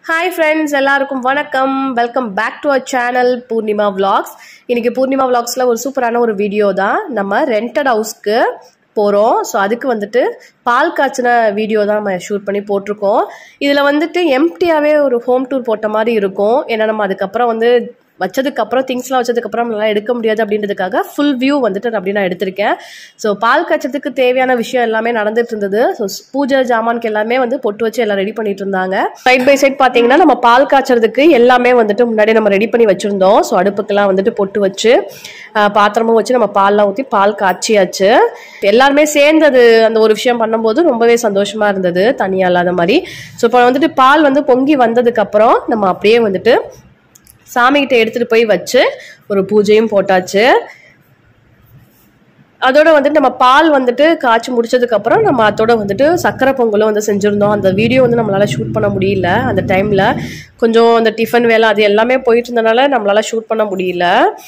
hi friends எல்லாருக்கும் வணக்கம் welcome back to our channel Poornima vlogs இன்னைக்கு பூர்ணிமா vlogsல ஒரு சூப்பரான ஒரு வீடியோ தான் நம்ம ரெண்டட் ஹவுஸ்க்கு போகிறோம் ஸோ அதுக்கு வந்துட்டு பால் காய்ச்சின வீடியோ தான் நம்ம ஷூட் பண்ணி போட்டிருக்கோம் இதில் வந்துட்டு எம்டியாகவே ஒரு ஹோம் டூர் போட்ட மாதிரி இருக்கும் ஏன்னா நம்ம அதுக்கப்புறம் வந்து வச்சதுக்கு அப்புறம் திங்ஸ்லாம் வச்சதுக்கு அப்புறம் நம்மளால எடுக்க முடியாது அப்படின்றதுக்காக ஃபுல் வியூ வந்துட்டு நான் அப்படி நான் எடுத்திருக்கேன் ஸோ பால் காய்ச்சதுக்கு தேவையான விஷயம் எல்லாமே நடந்துட்டு இருந்தது ஸோ பூஜை ஜாமான்க்கு எல்லாமே வந்து பொட்டு வச்சு எல்லாம் ரெடி பண்ணிட்டு இருந்தாங்க சைட் பை சைட் பார்த்தீங்கன்னா நம்ம பால் காய்ச்சறதுக்கு எல்லாமே வந்துட்டு முன்னாடி நம்ம ரெடி பண்ணி வச்சிருந்தோம் ஸோ அடுப்புக்கெல்லாம் வந்துட்டு பொட்டு வச்சு ஆஹ், பாத்திரமும் வச்சு நம்ம பால்லாம் ஊற்றி பால் காய்ச்சியாச்சு எல்லாருமே சேர்ந்தது அந்த ஒரு விஷயம் பண்ணும்போது ரொம்பவே சந்தோஷமா இருந்தது தனியா இல்லாத மாதிரி ஸோ இப்போ வந்துட்டு பால் வந்து பொங்கி வந்ததுக்கு அப்புறம் நம்ம அப்படியே வந்துட்டு சாமிகிட்ட எடுத்துட்டு போய் வச்சு ஒரு பூஜையும் போட்டாச்சு அதோட வந்துட்டு நம்ம பால் வந்துட்டு காய்ச்சி முடிச்சதுக்கு அப்புறம் நம்ம அதோட வந்துட்டு சக்கரை பொங்கலும் வந்து செஞ்சுருந்தோம் அந்த வீடியோ வந்து நம்மளால ஷூட் பண்ண முடியல அந்த டைம்ல கொஞ்சம் அந்த டிஃபன் வேலை அது எல்லாமே போயிட்டு இருந்தனால நம்மளால ஷூட் பண்ண முடியல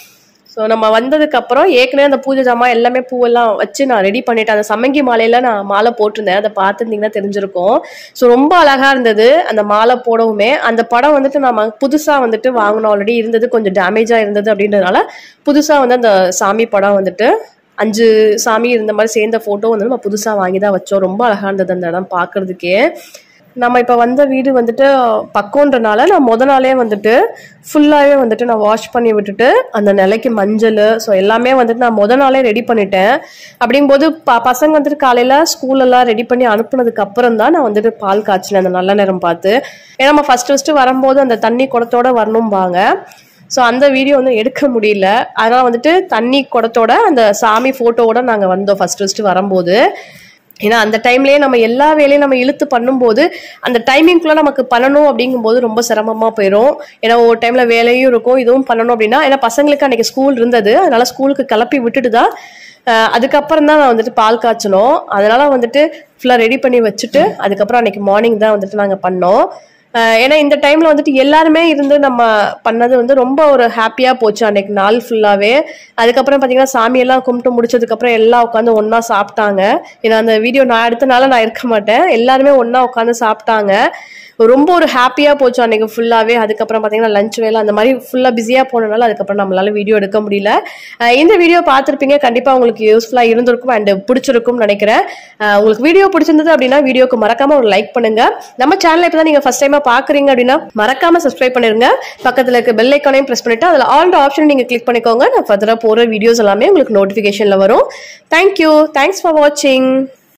ஸோ நம்ம வந்ததுக்கு அப்புறம் ஏற்கனவே அந்த பூஜை ஜாமான் எல்லாமே பூவெல்லாம் வச்சு நான் ரெடி பண்ணிட்டேன் அந்த சம்மங்கி மாலையில நான் மாலை போட்டிருந்தேன் அதை பார்த்துருந்தீங்கன்னா தெரிஞ்சிருக்கும் ஸோ ரொம்ப அழகா இருந்தது அந்த மாலை போடவுமே அந்த படம் வந்துட்டு நம்ம புதுசா வந்துட்டு வாங்கினோம் ஆல்ரெடி இருந்தது கொஞ்சம் டேமேஜா இருந்தது அப்படின்றதுனால புதுசா வந்து அந்த சாமி படம் வந்துட்டு அஞ்சு சாமி இருந்த மாதிரி சேர்ந்த ஃபோட்டோ வந்து நம்ம புதுசாக வாங்கி தான் வச்சோம் ரொம்ப அழகா இருந்தது அந்த இடம் பார்க்கறதுக்கே நம்ம இப்போ வந்த வீடு வந்துட்டு பக்கம்ன்றனால நான் முத நாளே வந்துட்டு ஃபுல்லாகவே வந்துட்டு நான் வாஷ் பண்ணி விட்டுட்டு அந்த நிலைக்கு மஞ்சள் ஸோ எல்லாமே வந்துட்டு நான் முத நாளே ரெடி பண்ணிட்டேன் அப்படிங்கும்போது ப பசங்க வந்துட்டு காலையில் ஸ்கூலெல்லாம் ரெடி பண்ணி அனுப்புனதுக்கு அப்புறம் தான் நான் வந்துட்டு பால் காய்ச்சினேன் அந்த நல்ல நேரம் பார்த்து ஏன்னா நம்ம ஃபர்ஸ்ட் ஃபஸ்ட்டு வரும்போது அந்த தண்ணி குடத்தோட வரணும்பாங்க ஸோ அந்த வீடியோ வந்து எடுக்க முடியல அதனால வந்துட்டு தண்ணி குடத்தோட அந்த சாமி ஃபோட்டோவோட நாங்கள் வந்தோம் ஃபர்ஸ்ட் ஃபஸ்ட்டு வரும்போது ஏன்னா அந்த டைம்லயே நம்ம எல்லா வேலையும் நம்ம இழுத்து பண்ணும்போது அந்த டைமிங்குள்ள நமக்கு பண்ணணும் அப்படிங்கும்போது ரொம்ப சிரமமா போயிடும் ஏன்னா ஒரு டைம்ல வேலையும் இருக்கும் இதுவும் பண்ணணும் அப்படின்னா ஏன்னா பசங்களுக்கு அன்னைக்கு ஸ்கூல் இருந்தது அதனால ஸ்கூலுக்கு கிளப்பி விட்டுட்டு தான் அஹ், அதுக்கப்புறம் தான் நான் வந்துட்டு பால் காய்ச்சணும் அதனால வந்துட்டு ஃபுல்லாக ரெடி பண்ணி வச்சுட்டு அதுக்கப்புறம் அன்னைக்கு மார்னிங் தான் வந்துட்டு நாங்கள் பண்ணோம் அஹ் ஏன்னா இந்த டைம்ல வந்துட்டு எல்லாருமே இருந்து நம்ம பண்ணது வந்து ரொம்ப ஒரு ஹாப்பியா போச்சு அன்னைக்கு நாள் ஃபுல்லாவே அதுக்கப்புறம் பாத்தீங்கன்னா சாமியெல்லாம் கும்பிட்டு முடிச்சதுக்கு அப்புறம் எல்லாம் உட்காந்து ஒண்ணா சாப்பிட்டாங்க ஏன்னா அந்த வீடியோ நான் எடுத்தனால நான் இருக்க மாட்டேன் எல்லாருமே ஒண்ணா உட்காந்து சாப்பிட்டாங்க ரொம்ப ஒரு ஹாப்பியா போச்சு அன்னைக்கு ஃபுல்லாவே அதுக்கப்புறம் பாத்தீங்கன்னா லஞ்ச் வேலை அந்த மாதிரி ஃபுல்லா பிஸியா போனனால அதுக்கப்புறம் நம்மளால வீடியோ எடுக்க முடியல அஹ் இந்த வீடியோ பார்த்திருப்பீங்க கண்டிப்பா உங்களுக்கு யூஸ்ஃபுல்லா இருந்திருக்கும் அண்ட் பிடிச்சிருக்கும் நினைக்கிறேன் அஹ் உங்களுக்கு வீடியோ பிடிச்சிருந்தது அப்படின்னா வீடியோக்கு மறக்காம ஒரு லைக் பண்ணுங்க நம்ம சேனலை இப்போ தான் நீங்க ஃபர்ஸ்ட் டைமா பாக்குறீங்க அப்படின்னா மறக்காம சப்ஸ்கிரைப் பண்ணிருங்க பக்கத்துல இருக்க பெல் ஐக்கானையும் பிரஸ் பண்ணிட்டு அதுல ஆல் ஆப்ஷன் நீங்க கிளிக் பண்ணிக்கோங்க நான் ஃபர்தரா போற வீடியோஸ் எல்லாமே உங்களுக்கு நோட்டிபிகேஷன்ல வரும் தேங்க்யூ தேங்க்ஸ் ஃபார் வாட்சிங்